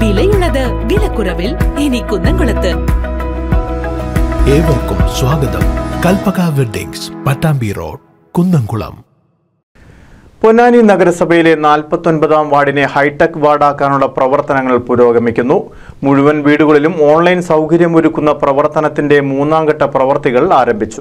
വിലയുള്ളത് വിലക്കുറവിൽ ഇനി കുന്നംകുളത്ത് ഏവർക്കും സ്വാഗതം കൽപ്പക വെഡ്ഡിങ്സ് പട്ടാമ്പി റോഡ് കുന്നംകുളം പൊന്നാനി നഗരസഭയിലെ നാൽപ്പത്തൊൻപതാം വാർഡിനെ ഹൈടെക് വാർഡാക്കാനുള്ള പ്രവർത്തനങ്ങൾ പുരോഗമിക്കുന്നു മുഴുവൻ വീടുകളിലും ഓൺലൈൻ സൗകര്യമൊരുക്കുന്ന പ്രവർത്തനത്തിന്റെ മൂന്നാം ഘട്ട പ്രവർത്തികൾ ആരംഭിച്ചു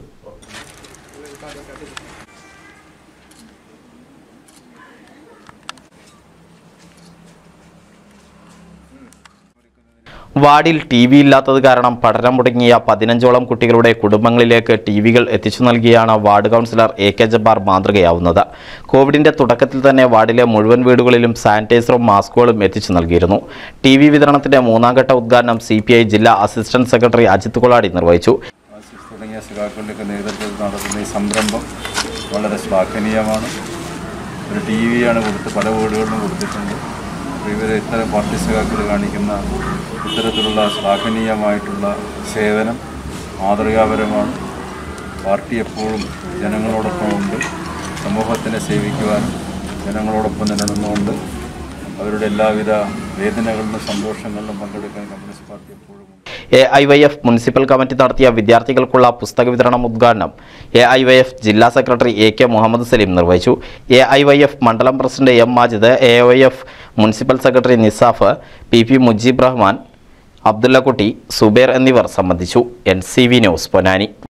വാർഡിൽ ടി വി ഇല്ലാത്തത് കാരണം പഠനം മുടങ്ങിയ പതിനഞ്ചോളം കുട്ടികളുടെ കുടുംബങ്ങളിലേക്ക് ടി വികൾ എത്തിച്ചു നൽകിയാണ് ward councillor A K Jabbar മാതൃകയാവുന്നത് കോവിഡിന്റെ തുടക്കത്തിൽ തന്നെ വാർഡിലെ മുഴുവൻ വീടുകളിലും സാനിറ്റൈസറും മാസ്കുകളും എത്തിച്ചു നൽകിയിരുന്നു ടി വി വിതരണത്തിന്റെ മൂന്നാം ഘട്ട ഉദ്ഘാടനം സി ജില്ലാ അസിസ്റ്റന്റ് സെക്രട്ടറി അജിത് കൊളാടി നിർവഹിച്ചു ആസിഫ് തുടങ്ങിയ സഖാക്കളുടെയൊക്കെ നേതൃത്വത്തിൽ നടത്തുന്ന ഈ സംരംഭം വളരെ ശ്ലാഘനീയമാണ് ഒരു ടി വിയാണ് കൊടുത്ത് പല വീടുകളിലും കൊടുത്തിട്ടുണ്ട് അപ്പോൾ ഇവർ ഇത്തരം പാർട്ടി സഖാക്കൾ കാണിക്കുന്ന ഇത്തരത്തിലുള്ള ശ്ലാഘനീയമായിട്ടുള്ള സേവനം മാതൃകാപരമാണ് പാർട്ടി എപ്പോഴും ജനങ്ങളോടൊപ്പം ഉണ്ട് സമൂഹത്തിനെ സേവിക്കുവാനും ജനങ്ങളോടൊപ്പം നിലനിന്നുകൊണ്ട് അവരുടെ എല്ലാവിധ വേദനകളിലും സന്തോഷങ്ങളിലും പങ്കെടുക്കാൻ കമ്മ്യൂണിസ്റ്റ് പാർട്ടി എപ്പോഴും ഉണ്ട്. A I Y F municipal committee നടത്തിയ വിദ്യാർത്ഥികൾക്കുള്ള പുസ്തക വിതരണം ഉദ്ഘാടനം എ ഐ വൈ എഫ് ജില്ലാ secretary A K Muhammad Salim നിർവഹിച്ചു എ ഐ വൈ എഫ് മണ്ഡലം president M Majid A Y F municipal secretary Nisaf P P Mujeeb Rahman Abdullakutty Zubair എന്നിവർ സംബന്ധിച്ചു N C V news Ponnani